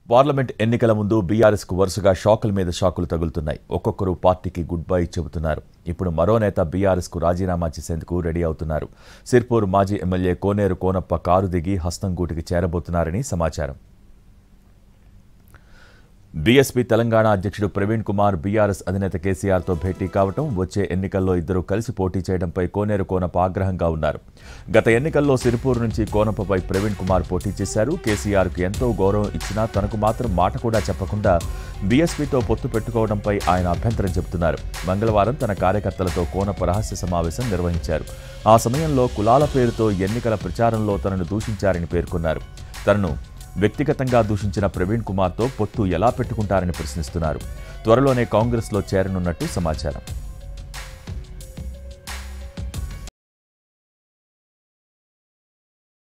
parliament ఎన్నికల ముందు BRS కు వరుసగా షాకుల మీద షాకులు తగులుతున్నాయి ఒక్కొక్కరు పార్టీకి గుడ్ బై చెబుతున్నారు ఇప్పుడు మరో నేత బీఆర్ఎస్ కు రాజీనామా చేసేందుకు రెడీ అవుతున్నారు సిర్పూర్ మాజీ ఎమ్మెల్యే కోనేరు కోనప్ప కారు దిగి హస్తంగూటికి చేరబోతున్నారని సమాచారం బీఎస్పీ తెలంగాణ అధ్యక్షుడు ప్రవీణ్ కుమార్ బీఆర్ఎస్ అధినేత కేసీఆర్తో భేటీ కావటం వచ్చే ఎన్నికల్లో ఇద్దరు కలిసి పోటీ చేయడంపై కోనేరు కోనప్ప ఆగ్రహంగా ఉన్నారు గత ఎన్నికల్లో సిరిపూర్ నుంచి కోనప్పపై ప్రవీణ్ కుమార్ పోటీ చేశారు కేసీఆర్కు ఎంతో గౌరవం ఇచ్చినా తనకు మాత్రం మాట కూడా చెప్పకుండా బీఎస్పీతో పొత్తు పెట్టుకోవడంపై ఆయన అభ్యంతరం చెబుతున్నారు మంగళవారం తన కార్యకర్తలతో కోనప్ప రహస్య సమావేశం నిర్వహించారు ఆ సమయంలో కులాల పేరుతో ఎన్నికల ప్రచారంలో తనను దూషించారని పేర్కొన్నారు తనను వ్యక్తిగతంగా దూషించిన ప్రవీణ్ కుమార్తో పొత్తు ఎలా పెట్టుకుంటారని ప్రశ్నిస్తున్నారు త్వరలోనే కాంగ్రెస్లో చేరనున్నట్టు సమాచారం